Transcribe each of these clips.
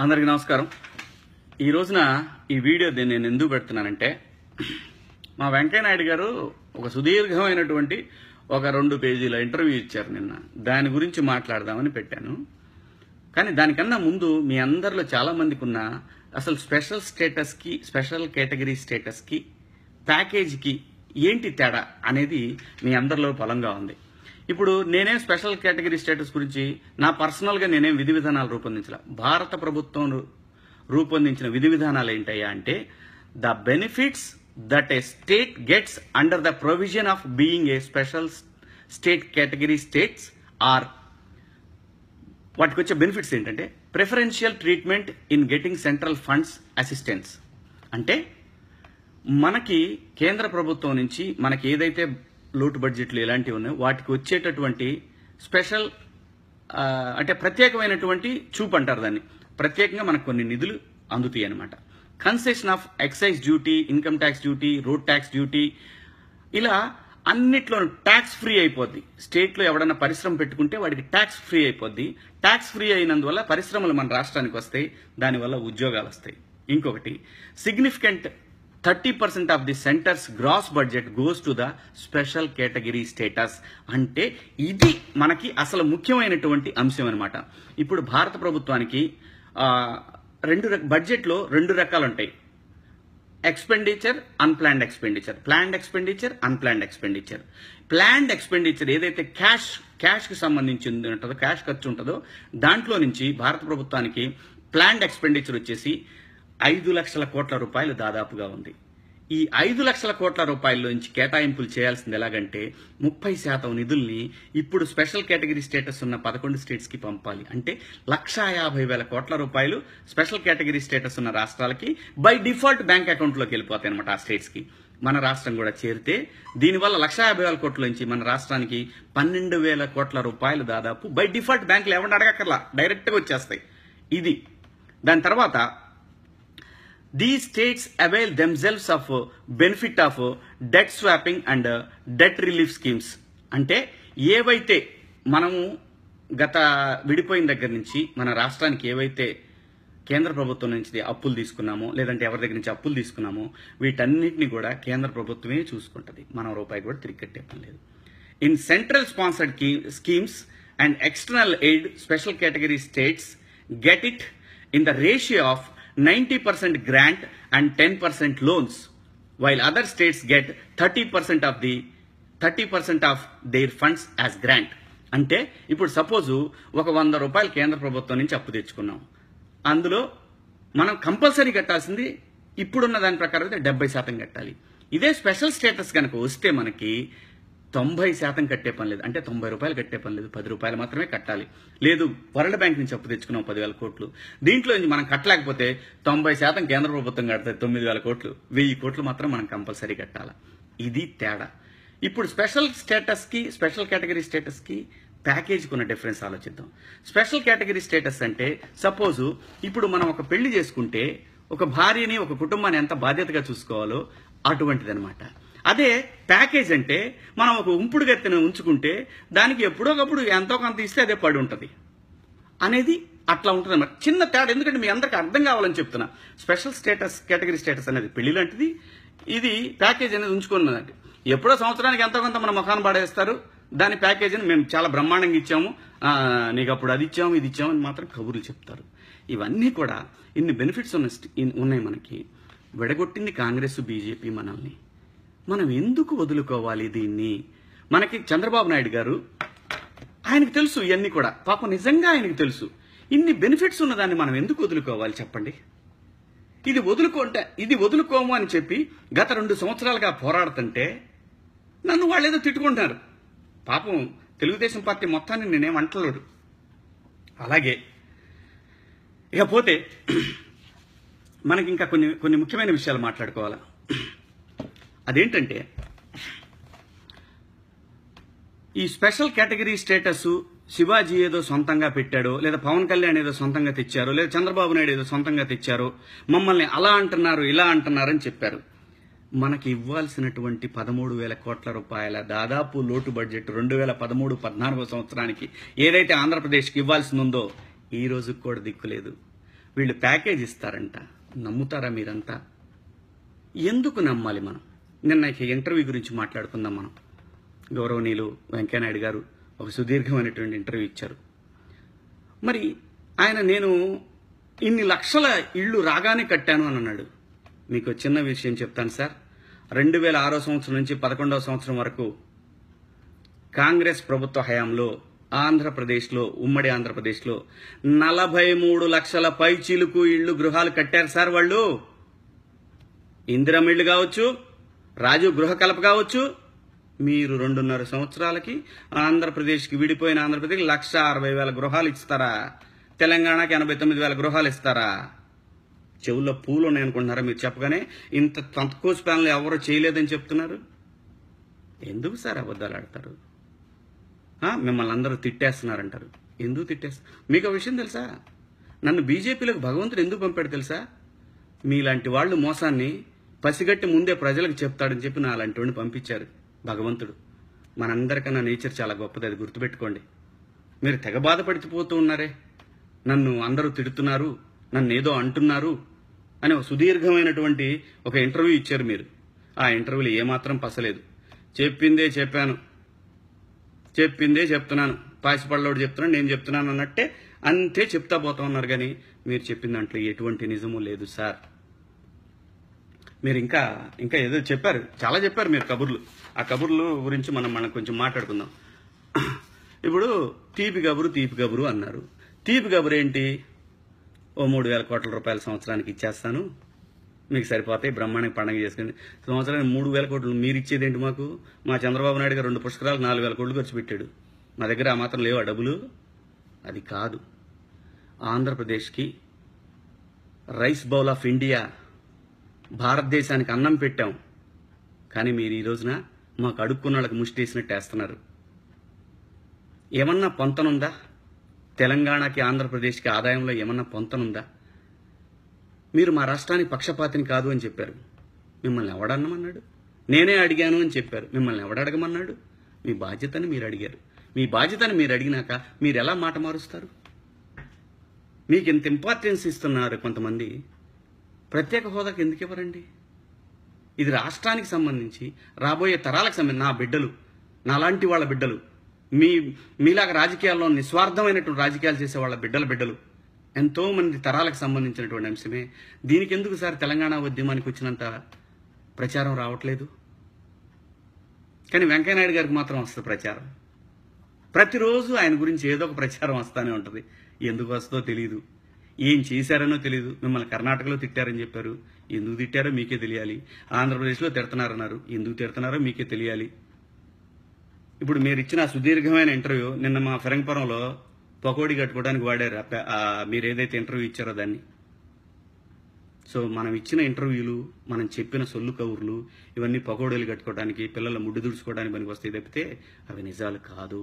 అందరికీ నమస్కారం ఈ రోజున ఈ వీడియో దీన్ని నేను ఎందుకు పెడుతున్నానంటే మా వెంకయ్యనాయుడు గారు ఒక సుదీర్ఘమైనటువంటి ఒక రెండు పేజీల ఇంటర్వ్యూ ఇచ్చారు నిన్న దాని గురించి మాట్లాడదామని పెట్టాను కానీ దానికన్నా ముందు మీ అందరిలో చాలా మందికి ఉన్న అసలు స్పెషల్ స్టేటస్కి స్పెషల్ కేటగిరీ స్టేటస్కి ప్యాకేజీకి ఏంటి తేడా అనేది మీ అందరిలో బలంగా ఉంది ఇప్పుడు నేనేం స్పెషల్ కేటగిరీ స్టేటస్ గురించి నా పర్సనల్గా నేనేం విధి విధానాలు రూపొందించాల భారత ప్రభుత్వం రు- రూపొందించిన విధి విధానాలు ఏంటయ్యా అంటే the benefits that a state gets under the provision of being a special state category states are వాటికి వచ్చే బెనిఫిట్స్ ఏంటంటే preferential treatment in getting central funds assistance అంటే మనకి కేంద్ర ప్రభుత్వం నుంచి మనకి ఏదైతే లోటు బడ్జెట్లు ఎలాంటివి ఉన్నాయో వాటికి వచ్చేటటువంటి స్పెషల్ ఆ, అంటే ప్రత్యేకమైనటువంటి చూపు అంటారు దాన్ని ప్రత్యేకంగా మనకు కొన్ని నిధులు అందుతాయి అనమాట concession of excise duty income tax duty road tax duty ఇలా అన్నిట్లో ట్యాక్స్ ఫ్రీ అయిపోద్ది స్టేట్లో ఎవడన్నా పరిశ్రమ పెట్టుకుంటే వాడికి ట్యాక్స్ ఫ్రీ అయిపోద్ది ట్యాక్స్ ఫ్రీ అయినందువల్ల పరిశ్రమలు మన రాష్ట్రానికి వస్తాయి దానివల్ల ఉద్యోగాలు వస్తాయి ఇంకొకటి significant thirty percent of the centre's gross budget goes to the special category status అంటే ఇది మనకి అసలు ముఖ్యమైనటువంటి అంశం అనమాట ఇప్పుడు భారత ప్రభుత్వానికి ఆ, రెండు రక- బడ్జెట్లో రెండు రకాలు ఉంటాయి expenditure unplanned expenditure planned expenditure unplanned expenditure planned expenditure ఏదైతే క్యాష్ క్యాష్ కి సంబంధించి ఉంటుందో క్యాష్ ఖర్చు ఉంటుందో దాంట్లో నుంచి భారత ప్రభుత్వానికి ప్లాన్డ్ ఎక్స్పెండిచర్ వచ్చేసి ఐదు లక్షల కోట్ల రూపాయలు దాదాపుగా ఉంది ఈ ఐదు లక్షల కోట్ల రూపాయల నుంచి కేటాయింపులు చేయాల్సింది ఎలాగంటే ముప్పై శాతం నిధుల్ని ఇప్పుడు స్పెషల్ కేటగిరీ స్టేటస్ ఉన్న పదకొండు స్టేట్స్ కి పంపాలి అంటే లక్షా యాభై వేల కోట్ల రూపాయలు స్పెషల్ కేటగిరీ స్టేటస్ ఉన్న రాష్ట్రాలకి బై డిఫాల్ట్ బ్యాంక్ అకౌంట్ లోకి వెళ్ళిపోతాయి అనమాట ఆ స్టేట్స్ కి మన రాష్ట్రం కూడా చేరితే దీనివల్ల లక్షా యాభై వేల కోట్ల నుంచి మన రాష్ట్రానికి పన్నెండు వేల కోట్ల రూపాయలు దాదాపు బై డిఫాల్ట్ బ్యాంకులు ఎవరిని అడగక్కర్లా డైరెక్ట్ గా వచ్చేస్తాయి ఇది దాని తర్వాత these states avail themselves of uh, benefit of uh, debt swapping and uh, debt relief schemes అంటే ఏవైతే మనము గత విడిపోయిన దగ్గర నుంచి మన రాష్ట్రానికి ఏవైతే కేంద్ర ప్రభుత్వం నుంచి అప్పులు తీసుకున్నామో లేదంటే ఎవరి దగ్గర నుంచి అప్పులు తీసుకున్నామో వీటన్నిటిని కూడా కేంద్ర ప్రభుత్వమే చూసుకుంటది మనం రూపాయి కూడా తిరిగి కట్టే పని లేదు in central sponsored schemes and external aid special category states get it in the ratio of ninety percent grant and ten percent loans while other states get thirty percent of the thirty percent of their funds as grant అంటే ఇప్పుడు suppose ఒక వంద రూపాయలు కేంద్ర ప్రభుత్వం నుంచి అప్పు తెచ్చుకున్నాం అందులో మనం కంపల్సరీ కట్టాల్సింది ఇప్పుడున్న దాని ప్రకారం అయితే డెబ్బై శాతం కట్టాలి ఇదే స్పెషల్ స్టేటస్ కనుక వస్తే మనకి తొంభై శాతం కట్టే పని లేదు అంటే తొంభై రూపాయలు కట్టే పని లేదు పది రూపాయలు మాత్రమే కట్టాలి లేదు వరల్డ్ బ్యాంక్ నుంచి అప్పు తెచ్చుకున్నాం పదివేల కోట్లు దీంట్లో నుంచి మనం కట్టలేకపోతే తొంభై శాతం కేంద్ర ప్రభుత్వం కడుతుంది తొమ్మిది వేల కోట్లు వెయ్యి కోట్లు మాత్రం మనం కంపల్సరీ కట్టాలి ఇది తేడా ఇప్పుడు స్పెషల్ స్టేటస్ కి స్పెషల్ కేటగిరీ స్టేటస్ కి ప్యాకేజ్కి ఉన్న డిఫరెన్స్ ఆలోచిద్దాం స్పెషల్ కేటగిరీ స్టేటస్ అంటే సపోజు ఇప్పుడు మనం ఒక పెళ్లి చేసుకుంటే ఒక భార్యని ఒక కుటుంబాన్ని ఎంత బాధ్యతగా చూసుకోవాలో అటువంటిదన్నమాట అదే ప్యాకేజ్ అంటే మనం ఒక ఉంపుడు గత్తెను ఉంచుకుంటే దానికి ఎప్పుడోకప్పుడు ఎంతో కొంత ఇస్తే అదే పడి ఉంటుంది అనేది అట్లా ఉంటుంది అన్నమాట చిన్న తేడా ఎందుకంటే మీ అందరికి అర్థం కావాలని చెప్తున్నా స్పెషల్ స్టేటస్ కేటగిరీ స్టేటస్ అనేది పెళ్లి లాంటిది ఇది ప్యాకేజ్ అనేది ఉంచుకున్నదండి ఎప్పుడో సంవత్సరానికి ఎంతో కొంత మన ముఖాన్ని పడేస్తారు దాని ప్యాకేజీని మేము చాలా బ్రహ్మాండంగా ఇచ్చాము ఆ, నీకు అప్పుడు అది ఇచ్చాము ఇది ఇచ్చాము అని మాత్రం కబుర్లు చెప్తారు ఇవన్నీ కూడా ఇన్ని బెనిఫిట్స్ ఉన్న స్ట్- ఇన్- ఉన్నాయి మనకి విడగొట్టింది కాంగ్రెస్ బీజేపీ మనల్ని మనం ఎందుకు వదులుకోవాలి దీన్ని మనకి చంద్రబాబు నాయుడు గారు ఆయనకు తెలుసు ఇవన్నీ కూడా పాపం నిజంగా ఆయనకు తెలుసు ఇన్ని బెనిఫిట్స్ ఉన్నదాన్ని మనం ఎందుకు వదులుకోవాలి చెప్పండి ఇది వదులుకోంటే ఇది వదులుకోము అని చెప్పి గత రెండు సంవత్సరాలుగా పోరాడుతుంటే నన్ను వాళ్ళు ఏదో తిట్టుకుంటున్నారు పాపం తెలుగుదేశం పార్టీ మొత్తాన్ని నేనేం అంటలేడు అలాగే ఇకపోతే మనకి ఇంకా కొన్ని కొన్ని ముఖ్యమైన విషయాలు మాట్లాడుకోవాలా అదేంటంటే ఈ స్పెషల్ కేటగిరీ స్టేటస్ శివాజీ ఏదో సొంతంగా పెట్టాడో లేదా పవన్ కళ్యాణ్ ఏదో సొంతంగా తెచ్చారో లేదా చంద్రబాబు నాయుడు ఏదో సొంతంగా తెచ్చారో మమ్మల్ని అలా అంటున్నారు ఇలా అంటున్నారని చెప్పారు మనకి ఇవ్వాల్సినటువంటి పదమూడు వేల కోట్ల రూపాయల దాదాపు లోటు బడ్జెట్ రెండు వేల పదమూడు పద్నాలుగో సంవత్సరానికి ఏదైతే ఆంధ్రప్రదేశ్కి ఇవ్వాల్సి ఉందో ఈ రోజుకి కూడా దిక్కులేదు వీళ్ళు ప్యాకేజ్ ఇస్తారంట నమ్ముతారా మీరంతా ఎందుకు నమ్మాలి మనం నిన్న ఈ ఇంటర్వ్యూ గురించి మాట్లాడుకుందాం మనం గౌరవనీయులు వెంకయ్యనాయుడు గారు ఒక సుదీర్ఘమైనటువంటి ఇంటర్వ్యూ ఇచ్చారు మరి ఆయన నేను ఇన్ని లక్షల ఇళ్ళు రాగానే కట్టాను అని అన్నాడు మీకు ఒక చిన్న విషయం చెప్తాను సార్ రెండు వేల ఆరో సంవత్సరం నుంచి పదకొండవ సంవత్సరం వరకు కాంగ్రెస్ ప్రభుత్వ హయాంలో ఆంధ్రప్రదేశ్లో ఉమ్మడి ఆంధ్రప్రదేశ్లో నలభై మూడు లక్షల పైచీలుకు ఇళ్ళు గృహాలు కట్టారు సార్ వాళ్ళు ఇందిరం ఇళ్ళు కావచ్చు రాజు గృహ కలప కావచ్చు మీరు రెండున్నర సంవత్సరాలకి ఆంధ్రప్రదేశ్కి విడిపోయిన ఆంధ్రప్రదేశ్ లక్ష అరవై వేల గృహాలు ఇస్తారా తెలంగాణకి ఎనభై తొమ్మిది వేల గృహాలు ఇస్తారా చెవుల్లో పూలు ఉన్నాయనుకుంటున్నారా మీరు చెప్పగానే ఇంత తక్కువ స్పాన్లో ఎవరు చేయలేదని చెప్తున్నారు ఎందుకు సార్ అబద్ధాలు ఆడతారు ఆ, మిమ్మల్ని అందరూ తిట్టేస్తున్నారంటారు ఎందుకు తిట్టేస్తారు మీకు ఒక విషయం తెలుసా నన్ను బీజేపీలోకి భగవంతుడు ఎందుకు పంపాడు తెలుసా మీలాంటి వాళ్ళు మోసాన్ని పసిగట్టి ముందే ప్రజలకు చెప్తాడని చెప్పి నా అలాంటి వాడిని పంపించారు భగవంతుడు మనందరికన్నా నేచర్ చాలా గొప్పది అది గుర్తుపెట్టుకోండి మీరు తెగ బాధపడిపోతూ ఉన్నారే నన్ను అందరూ తిడుతున్నారు నన్ను ఏదో అంటున్నారు అని ఒక సుదీర్ఘమైనటువంటి ఒక ఇంటర్వ్యూ ఇచ్చారు మీరు ఆ ఇంటర్వ్యూలో ఏమాత్రం పసలేదు చెప్పిందే చెప్పాను చెప్పిందే చెప్తున్నాను పాసిపళ్ళోడు చెప్తున్నాను నేను చెప్తున్నాను అన్నట్టే అంతే చెప్తా పోతా ఉన్నారు కానీ మీరు చెప్పిన దాంట్లో ఎటువంటి నిజము లేదు సార్ మీరు ఇంకా ఇంకా ఏదో చెప్పారు చాలా చెప్పారు మీరు కబుర్లు ఆ కబుర్లు గురించి మనం మనం కొంచెం మాట్లాడుకుందాం ఇప్పుడు తీపి కబురు తీపి కబురు అన్నారు తీపి కబురు ఏంటి ఓ మూడు వేల కోట్ల రూపాయల సంవత్సరానికి ఇచ్చేస్తాను మీకు సరిపోతాయి బ్రహ్మాండంగా పండగ చేసుకుని సంవత్సరానికి మూడు వేల కోట్లు మీరు ఇచ్చేది ఏంటి మాకు మా చంద్రబాబు నాయుడు గారు రెండు పుష్కరాలు నాలుగు వేల కోట్లు ఖర్చు పెట్టాడు మా దగ్గర ఆ మాత్రం లేవు ఆ డబ్బులు అది కాదు ఆంధ్రప్రదేశ్కి రైస్ బౌల్ ఆఫ్ ఇండియా భారతదేశానికి అన్నం పెట్టాం కానీ మీరు ఈ రోజున మాకు అడుక్కున్న వాళ్ళకి ముష్టి వేసినట్టు వేస్తున్నారు ఏమన్నా పొంతనుందా తెలంగాణకి ఆంధ్రప్రదేశ్కి ఆదాయంలో ఏమన్నా పొంతనుందా మీరు మా రాష్ట్రానికి పక్షపాతిని కాదు అని చెప్పారు మిమ్మల్ని ఎవడన్నమన్నాడు నేనే అడిగాను అని చెప్పారు మిమ్మల్ని ఎవడడగమన్నాడు మీ బాధ్యతని మీరు అడిగారు మీ బాధ్యతని మీరు అడిగినాక మీరు ఎలా మాట మారుస్తారు మీకు ఇంత ఇంపార్టెన్స్ ఇస్తున్నారు కొంతమంది ప్రత్యేక హోదాకి ఎందుకు ఇవ్వరండి ఇది రాష్ట్రానికి సంబంధించి రాబోయే తరాలకు సంబంధించి నా బిడ్డలు నాలాంటి వాళ్ళ బిడ్డలు మీ మీలాగా రాజకీయాల్లో నిస్వార్థమైనటువంటి రాజకీయాలు చేసే వాళ్ళ బిడ్డల బిడ్డలు ఎంతో మంది తరాలకు సంబంధించినటువంటి అంశమే దీనికి ఎందుకు సార్ తెలంగాణ ఉద్యమానికి వచ్చినంత ప్రచారం రావట్లేదు కానీ వెంకయ్యనాయుడు గారికి మాత్రం వస్తుంది ప్రచారం ప్రతిరోజు ఆయన గురించి ఏదో ఒక ప్రచారం వస్తానే ఉంటుంది ఎందుకు వస్తుందో తెలియదు ఏం చేశారనో తెలియదు మిమ్మల్ని కర్ణాటకలో తిట్టారని చెప్పారు ఎందుకు తిట్టారో మీకే తెలియాలి ఆంధ్రప్రదేశ్లో తిడుతున్నారన్నారు ఎందుకు తిడుతున్నారో మీకే తెలియాలి ఇప్పుడు మీరు ఇచ్చిన ఆ సుదీర్ఘమైన ఇంటర్వ్యూ నిన్న మా ఫిరంగపురంలో పకోడీ కట్టుకోవడానికి వాడారు ఆ పే- ఆ మీరు ఏదైతే ఇంటర్వ్యూ ఇచ్చారో దాన్ని సో మనం ఇచ్చిన ఇంటర్వ్యూలు మనం చెప్పిన సొల్లు కబుర్లు ఇవన్నీ పకోడీలు కట్టుకోవడానికి పిల్లల ముడ్డు దుడుచుకోవడానికి పనికి వస్తాయి తప్పితే అవి నిజాలు కాదు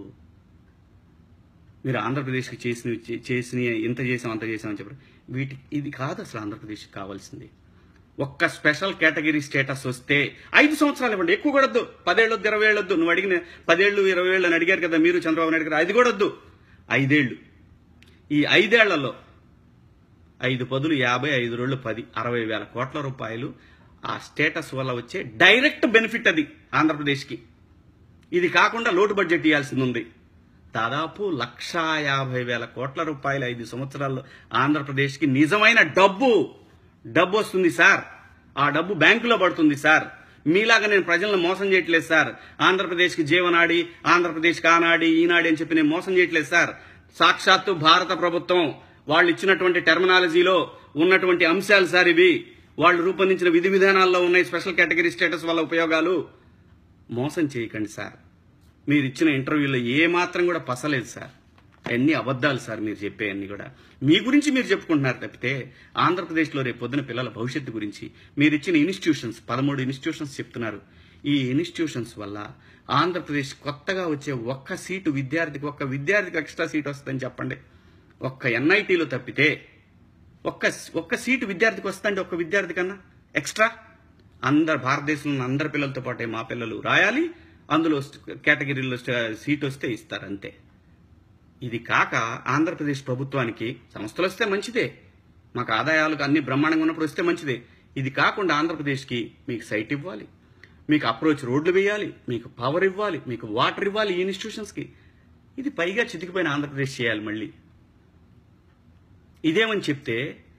మీరు ఆంధ్రప్రదేశ్కి చేసిన చేసిన ఇంత చేసాం అంత చేసాం అని చెప్పారు వీటి ఇది కాదు అసలు ఆంధ్రప్రదేశ్కి కావాల్సింది ఒక్క స్పెషల్ కేటగిరీ స్టేటస్ వస్తే ఐదు సంవత్సరాలు ఇవ్వండి ఎక్కువ కూడా వద్దు పదేళ్ళు వద్దు ఇరవై ఏళ్ళు వద్దు నువ్వు అడిగిన పదేళ్ళు ఇరవై ఏళ్ళు అని అడిగారు కదా మీరు చంద్రబాబు నాయుడు గారు అది కూడా వద్దు ఐదేళ్లు ఈ ఐదేళ్లలో ఐదు పదులు యాభై ఐదు రోజులు పది అరవై వేల కోట్ల రూపాయలు ఆ స్టేటస్ వల్ల వచ్చే డైరెక్ట్ బెనిఫిట్ అది ఆంధ్రప్రదేశ్కి ఇది కాకుండా లోటు బడ్జెట్ ఇవ్వాల్సింది ఉంది దాదాపు లక్షా యాభై వేల కోట్ల రూపాయలు ఐదు సంవత్సరాల్లో ఆంధ్రప్రదేశ్కి నిజమైన డబ్బు డబ్బు వస్తుంది సార్ ఆ డబ్బు బ్యాంకులో పడుతుంది సార్ మీలాగా నేను ప్రజలను మోసం చేయట్లేదు సార్ ఆంధ్రప్రదేశ్కి జీవనాడి ఆంధ్రప్రదేశ్కి ఆనాడి ఈనాడి అని చెప్పి నేను మోసం చేయట్లేదు సార్ సాక్షాత్తు భారత ప్రభుత్వం వాళ్ళు ఇచ్చినటువంటి టెర్మినాలజీలో ఉన్నటువంటి అంశాలు సార్ ఇవి వాళ్ళు రూపొందించిన విధి విధానాల్లో ఉన్నాయి స్పెషల్ కేటగిరీ స్టేటస్ వల్ల ఉపయోగాలు మోసం చేయకండి సార్ మీరు ఇచ్చిన ఇంటర్వ్యూలో ఏ మాత్రం కూడా పసలేదు సార్ అన్ని అబద్ధాలు సార్ మీరు చెప్పే అన్ని కూడా మీ గురించి మీరు చెప్పుకుంటున్నారు తప్పితే ఆంధ్రప్రదేశ్లో రేపు పొద్దున పిల్లల భవిష్యత్తు గురించి మీరు ఇచ్చిన ఇన్స్టిట్యూషన్స్ పదమూడు ఇన్స్టిట్యూషన్స్ చెప్తున్నారు ఈ ఇన్స్టిట్యూషన్స్ వల్ల ఆంధ్రప్రదేశ్ కొత్తగా వచ్చే ఒక్క సీటు విద్యార్థికి ఒక్క విద్యార్థికి ఎక్స్ట్రా సీట్ వస్తుందని చెప్పండి ఒక్క ఎన్ఐటీలో తప్పితే ఒక్క ఒక్క సీటు విద్యార్థికి వస్తుందంటే ఒక్క విద్యార్థి కన్నా ఎక్స్ట్రా అందరు భారతదేశంలో ఉన్న అందరి పిల్లలతో పాటే మా పిల్లలు రాయాలి అందులో స్ట్- కేటగిరీలో స్ట్- సీట్ వస్తే ఇస్తారు అంతే ఇది కాక ఆంధ్రప్రదేశ్ ప్రభుత్వానికి సంస్థలు వస్తే మంచిదే మాకు ఆదాయాలకు అన్ని బ్రహ్మాండంగా ఉన్నప్పుడు వస్తే మంచిదే ఇది కాకుండా ఆంధ్రప్రదేశ్కి మీకు సైట్ ఇవ్వాలి మీకు అప్రోచ్ రోడ్లు వేయాలి మీకు పవర్ ఇవ్వాలి మీకు వాటర్ ఇవ్వాలి ఈ ఇన్స్టిట్యూషన్స్కి ఇది పైగా చితికిపోయిన ఆంధ్రప్రదేశ్ చేయాలి మళ్ళీ ఇదేమని చెప్తే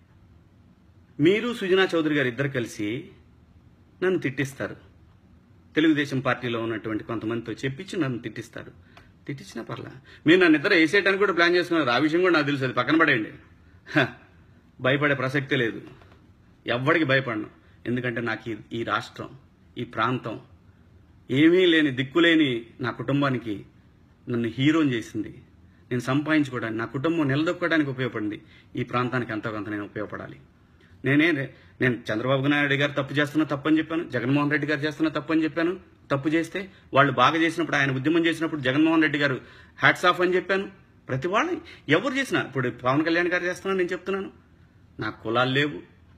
మీరు సుజనా చౌదరి గారు ఇద్దరు కలిసి నన్ను తిట్టిస్తారు తెలుగుదేశం పార్టీలో ఉన్నటువంటి కొంతమందితో చెప్పించి నన్ను తిట్టిస్తారు తిట్టించినా పర్లా మీరు నన్ను ఇద్దరు వేసేయడానికి కూడా ప్లాన్ చేసుకున్నారు ఆ విషయం కూడా నాకు తెలుసు అది పక్కన పడేయండి హ, భయపడే ప్రసక్తే లేదు ఎవ్వడికి భయపడను ఎందుకంటే నాకు ఈ- ఈ రాష్ట్రం ఈ ప్రాంతం ఏమీ లేని దిక్కులేని నా కుటుంబానికి నన్ను హీరోని చేసింది నేను సంపాదించుకోవడానికి నా కుటుంబం నిలదొక్కడానికి ఉపయోగపడింది ఈ ప్రాంతానికి ఎంతో కొంత నేను ఉపయోగపడాలి నేనే నేను చంద్రబాబు నాయుడు గారు తప్పు చేస్తున్నా తప్పని చెప్పాను జగన్మోహన్ రెడ్డి గారు చేస్తున్నా తప్పని చెప్పాను తప్పు చేస్తే వాళ్ళు బాగా చేసినప్పుడు ఆయన ఉద్యమం చేసినప్పుడు జగన్మోహన్ రెడ్డి గారు హ్యాట్స్ ఆఫ్ అని చెప్పాను ప్రతి వాళ్ళు ఎవరు చేసినా ఇప్పుడు పవన్ కళ్యాణ్ గారు చేస్తున్నా నేను చెప్తున్నాను నా కులాలు లేవు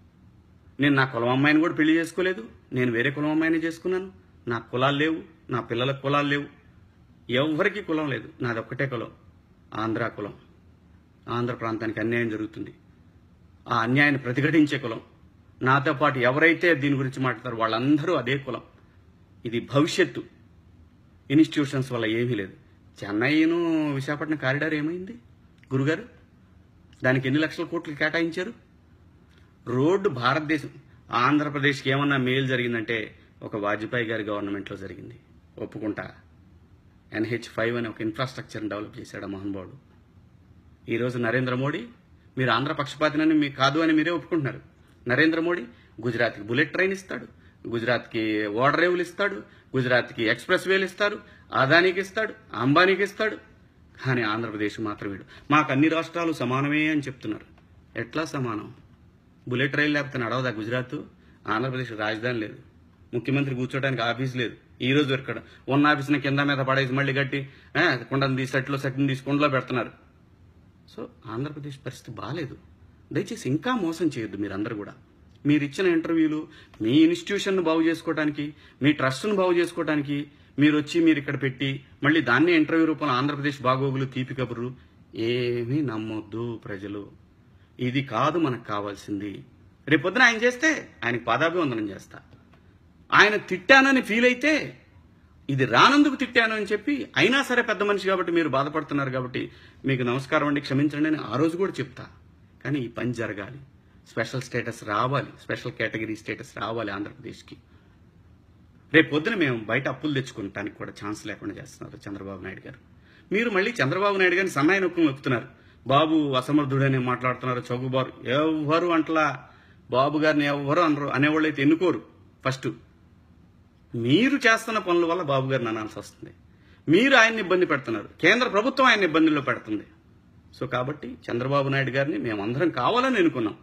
నేను నా కులం అమ్మాయిని కూడా పెళ్లి చేసుకోలేదు నేను వేరే కులం అమ్మాయిని చేసుకున్నాను నా కులాలు లేవు నా పిల్లల కులాలు లేవు ఎవరికి కులం లేదు నాది ఒక్కటే కులం ఆంధ్ర కులం ఆంధ్ర ప్రాంతానికి అన్యాయం జరుగుతుంది ఆ అన్యాయాన్ని ప్రతిఘటించే కులం నాతో పాటు ఎవరైతే దీని గురించి మాట్లాడతారో వాళ్ళందరూ అదే కులం ఇది భవిష్యత్తు ఇన్స్టిట్యూషన్స్ వల్ల ఏమీ లేదు చెన్నైను విశాఖపట్నం కారిడార్ ఏమైంది గురుగారు దానికి ఎన్ని లక్షల కోట్లు కేటాయించారు రోడ్డు భారతదేశం ఆంధ్రప్రదేశ్కి ఏమన్నా మేలు జరిగిందంటే ఒక వాజ్పేయి గారి గవర్నమెంట్లో జరిగింది ఒప్పుకుంటా ఎన్హెచ్ ఫైవ్ అనే ఒక ఇన్ఫ్రాస్ట్రక్చర్ని డెవలప్ చేశాడు ఆ మహానుభావుడు ఈరోజు నరేంద్ర మోడీ మీరు ఆంధ్ర పక్షపాతినని మీకు కాదు అని మీరే ఒప్పుకుంటున్నారు నరేంద్ర మోడీ గుజరాత్కి బుల్లెట్ ట్రైన్ ఇస్తాడు గుజరాత్కి ఓడర్ రేవులు ఇస్తాడు గుజరాత్కి ఎక్స్ప్రెస్ వేలు ఇస్తారు అదానికి ఇస్తాడు అంబానీకి ఇస్తాడు కానీ ఆంధ్రప్రదేశ్ మాత్రం వీడు మాకు అన్ని రాష్ట్రాలు సమానమే అని చెప్తున్నారు ఎట్లా సమానం బుల్లెట్ రైలు లేకపోతే నడవదా గుజరాత్ ఆంధ్రప్రదేశ్ రాజధాని లేదు ముఖ్యమంత్రి కూర్చోడానికి ఆఫీస్ లేదు ఈ రోజు ఇక్కడ ఉన్న ఆఫీస్ని కింద మీద పడేసి మళ్ళీ కట్టి ఆ, కుండను తీసి సెట్లో సెట్ని తీసి కుండలో పెడుతున్నారు సో ఆంధ్రప్రదేశ్ పరిస్థితి బాగాలేదు దయచేసి ఇంకా మోసం చేయొద్దు మీరందరూ కూడా మీరు ఇచ్చిన ఇంటర్వ్యూలు మీ ఇన్స్టిట్యూషన్ను బాగు చేసుకోవడానికి మీ ట్రస్ట్ను బాగు చేసుకోవడానికి మీరు వచ్చి మీరు ఇక్కడ పెట్టి మళ్ళీ దాన్నే ఇంటర్వ్యూ రూపంలో ఆంధ్రప్రదేశ్ బాగోగులు తీపి కబుర్లు ఏమీ నమ్మొద్దు ప్రజలు ఇది కాదు మనకు కావాల్సింది రేపొద్దున ఆయన చేస్తే ఆయనకి పాదాభివందనం చేస్తా ఆయన తిట్టానని ఫీల్ అయితే ఇది రానందుకు తిట్టాను అని చెప్పి అయినా సరే పెద్ద మనిషి కాబట్టి మీరు బాధపడుతున్నారు కాబట్టి మీకు నమస్కారం అండి క్షమించండి అని ఆ రోజు కూడా చెప్తా కానీ ఈ పని జరగాలి స్పెషల్ స్టేటస్ రావాలి స్పెషల్ కేటగిరీ స్టేటస్ రావాలి ఆంధ్రప్రదేశ్కి రేపు పొద్దున మేము బయట అప్పులు తెచ్చుకుంటానికి కూడా ఛాన్స్ లేకుండా చేస్తున్నారు చంద్రబాబు నాయుడు గారు మీరు మళ్ళీ చంద్రబాబు నాయుడు గారిని సన్నాయి నొక్కులు నొక్కుతున్నారు బాబు అసమర్థుడని మాట్లాడుతున్నారు చౌగుబారు ఎవ్వరు అంటలా బాబు గారిని ఎవ్వరు అనరు అనేవాళ్ళు అయితే ఎన్నుకోరు ఫస్ట్ మీరు చేస్తున్న పనుల వల్ల బాబు గారిని అనాల్సి వస్తుంది మీరు ఆయన్ని ఇబ్బంది పెడుతున్నారు కేంద్ర ప్రభుత్వం ఆయన ఇబ్బందుల్లో పెడుతుంది సో కాబట్టి చంద్రబాబు నాయుడు గారిని మేమందరం కావాలని ఎన్నుకున్నాం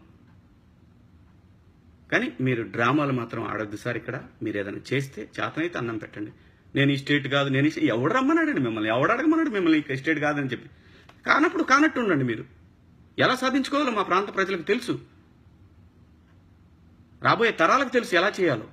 కానీ మీరు డ్రామాలు మాత్రం ఆడొద్దు సార్ ఇక్కడ మీరు ఏదైనా చేస్తే చేతనైతే అన్నం పెట్టండి నేను ఈ స్టేట్ కాదు నేను ఈ స్టే- ఎవడు రమ్మన్నాడండి మిమ్మల్ని ఎవడు అడగమన్నాడు మిమ్మల్ని ఈ స్టేట్ కాదని చెప్పి కానప్పుడు కానట్టు ఉండండి మీరు ఎలా సాధించుకోవాలో మా ప్రాంత ప్రజలకు తెలుసు రాబోయే తరాలకు తెలుసు ఎలా చేయాలో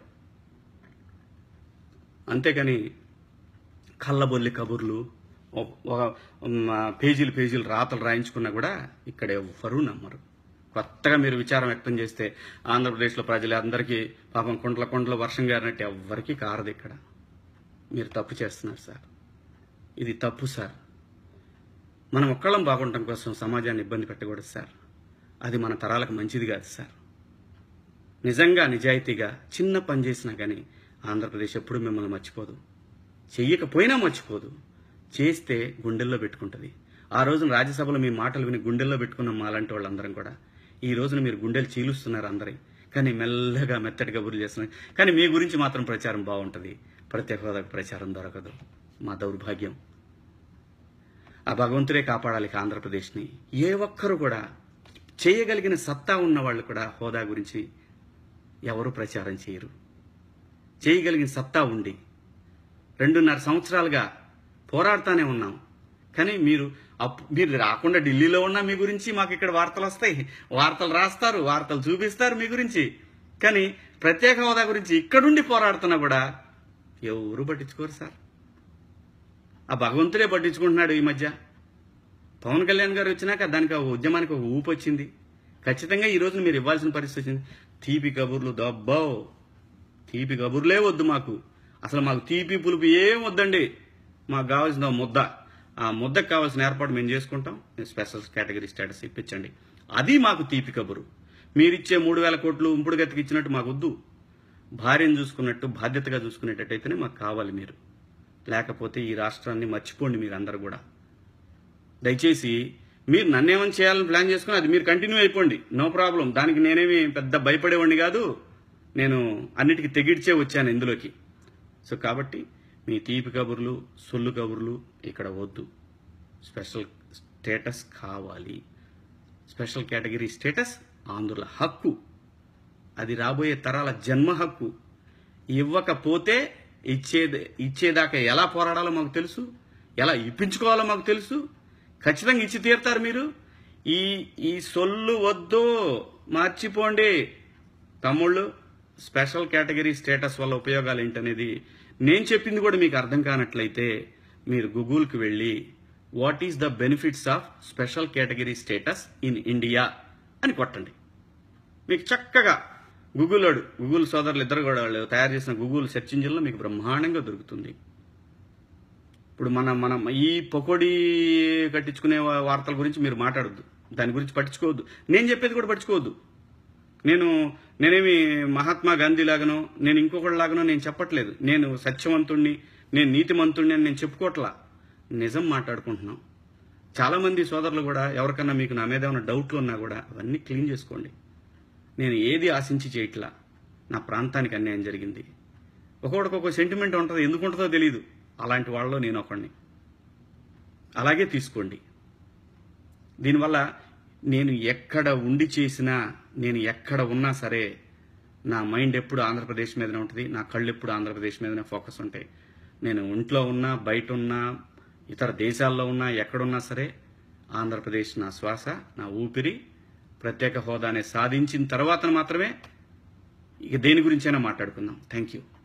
అంతేకాని కళ్ళబొల్లి కబుర్లు ఒక ఒక, మ్, పేజీలు పేజీలు రాతలు రాయించుకున్నా కూడా ఇక్కడ ఎవ్వరూ నమ్మరు కొత్తగా మీరు విచారం వ్యక్తం చేస్తే ఆంధ్రప్రదేశ్లో ప్రజలందరికీ పాపం కుంట్ల కుంట్ల వర్షం గారినట్టు ఎవ్వరికీ కారదు ఇక్కడ మీరు తప్పు చేస్తున్నారు సార్ ఇది తప్పు సార్ మనం ఒక్కళ్ళం బాగుండటం కోసం సమాజాన్ని ఇబ్బంది పెట్టకూడదు సార్ అది మన తరాలకు మంచిది కాదు సార్ నిజంగా నిజాయితీగా చిన్న పని చేసినా కానీ ఆంధ్రప్రదేశ్ ఎప్పుడు మిమ్మల్ని మర్చిపోదు చెయ్యకపోయినా మర్చిపోదు చేస్తే గుండెల్లో పెట్టుకుంటుంది ఆ రోజున రాజ్యసభలో మీ మాటలు విని గుండెల్లో పెట్టుకున్న మాలాంటి వాళ్ళందరం కూడా ఈ రోజున మీరు గుండెలు చీలుస్తున్నారు అందరి కానీ మెల్లగా మెత్తటి కబుర్లు చేస్తున్నారు కానీ మీ గురించి మాత్రం ప్రచారం బాగుంటుంది ప్రత్యేక హోదాకు ప్రచారం దొరకదు మా దౌర్భాగ్యం ఆ భగవంతుడే కాపాడాలి ఇక ఆంధ్రప్రదేశ్ని ఏ ఒక్కరు కూడా చేయగలిగిన సత్తా ఉన్న వాళ్ళు కూడా హోదా గురించి ఎవరు ప్రచారం చేయరు చేయగలిగిన సత్తా ఉండి రెండున్నర సంవత్సరాలుగా పోరాడుతానే ఉన్నాం కానీ మీరు అప్ మీరు రాకుండా ఢిల్లీలో ఉన్నా మీ గురించి మాకు ఇక్కడ వార్తలు వస్తాయి వార్తలు రాస్తారు వార్తలు చూపిస్తారు మీ గురించి కానీ ప్రత్యేక హోదా గురించి ఇక్కడుండి పోరాడుతున్నా కూడా ఎవరు పట్టించుకోరు సార్ ఆ భగవంతుడే పట్టించుకుంటున్నాడు ఈ మధ్య పవన్ కళ్యాణ్ గారు వచ్చినాక దానికి ఒక ఉద్యమానికి ఒక ఊపు వచ్చింది ఖచ్చితంగా ఈ రోజున మీరు ఇవ్వాల్సిన పరిస్థితి వచ్చింది తీపి కబుర్లు దబ్బో తీపి కబుర్లే వద్దు మాకు అసలు మాకు తీపి పులుపు ఏం వద్దండి మాకు కావాల్సిన ఓ ముద్ద ఆ ముద్దకు కావాల్సిన ఏర్పాటు మేము చేసుకుంటాం స్పెషల్ కేటగిరీ స్టేటస్ ఇప్పించండి అది మాకు తీపి కబురు మీరిచ్చే మూడు వేల కోట్లు ఉంపుడు గతికి ఇచ్చినట్టు మాకు వద్దు భార్యను చూసుకున్నట్టు బాధ్యతగా చూసుకునేటట్టయితేనే మాకు కావాలి మీరు లేకపోతే ఈ రాష్ట్రాన్ని మర్చిపోండి మీరు అందరు కూడా దయచేసి మీరు నన్నేమని చేయాలని ప్లాన్ చేసుకుని అది మీరు కంటిన్యూ అయిపోండి నో ప్రాబ్లం దానికి నేనేమి పెద్ద భయపడేవాడిని కాదు నేను అన్నిటికీ తెగిడ్చే వచ్చాను ఇందులోకి సో కాబట్టి మీ తీపి కబుర్లు సొల్లు కబుర్లు ఇక్కడ వద్దు స్పెషల్ స్టేటస్ కావాలి స్పెషల్ కేటగిరీ స్టేటస్ ఆంధ్రుల హక్కు అది రాబోయే తరాల జన్మ హక్కు ఇవ్వకపోతే ఇచ్చేది ఇచ్చేదాకా ఎలా పోరాడాలో మాకు తెలుసు ఎలా ఇప్పించుకోవాలో మాకు తెలుసు ఖచ్చితంగా ఇచ్చి తీరుతారు మీరు ఈ ఈ సొల్లు వద్దు మార్చిపోండి తమ్ముళ్ళు స్పెషల్ కేటగిరీ స్టేటస్ వల్ల ఉపయోగాలు ఏంటనేది నేను చెప్పింది కూడా మీకు అర్థం కానట్లయితే మీరు గూగుల్కి వెళ్ళి what is the benefits of special category status in India అని కొట్టండి మీకు చక్కగా గూగుల్లోడు గూగుల్ సోదరులు ఇద్దరు కూడా వాళ్ళు తయారు చేసిన గూగుల్ సెర్చ్ ఇంజిన్లో మీకు బ్రహ్మాండంగా దొరుకుతుంది ఇప్పుడు మన మనం ఈ పకోడీ కట్టించుకునే వా- వార్తల గురించి మీరు మాట్లాడొద్దు దాని గురించి పట్టించుకోవద్దు నేను చెప్పేది కూడా పట్టించుకోవద్దు నేను నేనేమి మహాత్మా గాంధీ లాగానో నేను ఇంకొకటి లాగానో నేను చెప్పట్లేదు నేను సత్యవంతుణ్ణి నేను నీతిమంతుణ్ణి అని నేను చెప్పుకోవట్లా నిజం మాట్లాడుకుంటున్నాం చాలా మంది సోదరులు కూడా ఎవరికన్నా మీకు నా మీద ఏమైనా డౌట్లు ఉన్నా కూడా అవన్నీ క్లీన్ చేసుకోండి నేను ఏది ఆశించి చేయట్లా నా ప్రాంతానికి అన్యాయం జరిగింది ఒక్కొక్కడికి ఒక సెంటిమెంట్ ఉంటుంది ఎందుకు ఉంటుందో తెలియదు అలాంటి వాళ్ళలో నేను ఒకడిని అలాగే తీసుకోండి దీనివల్ల నేను ఎక్కడ ఉండి చేసినా నేను ఎక్కడ ఉన్నా సరే నా మైండ్ ఎప్పుడు ఆంధ్రప్రదేశ్ మీదనే ఉంటుంది నా కళ్ళు ఎప్పుడు ఆంధ్రప్రదేశ్ మీదనే ఫోకస్ ఉంటాయి నేను ఇంట్లో ఉన్నా బయట ఉన్నా ఇతర దేశాల్లో ఉన్నా ఎక్కడున్నా సరే ఆంధ్రప్రదేశ్ నా శ్వాస నా ఊపిరి ప్రత్యేక హోదానే సాధించిన తర్వాత మాత్రమే ఇక దేని గురించైనా మాట్లాడుకుందాం థ్యాంక్ యూ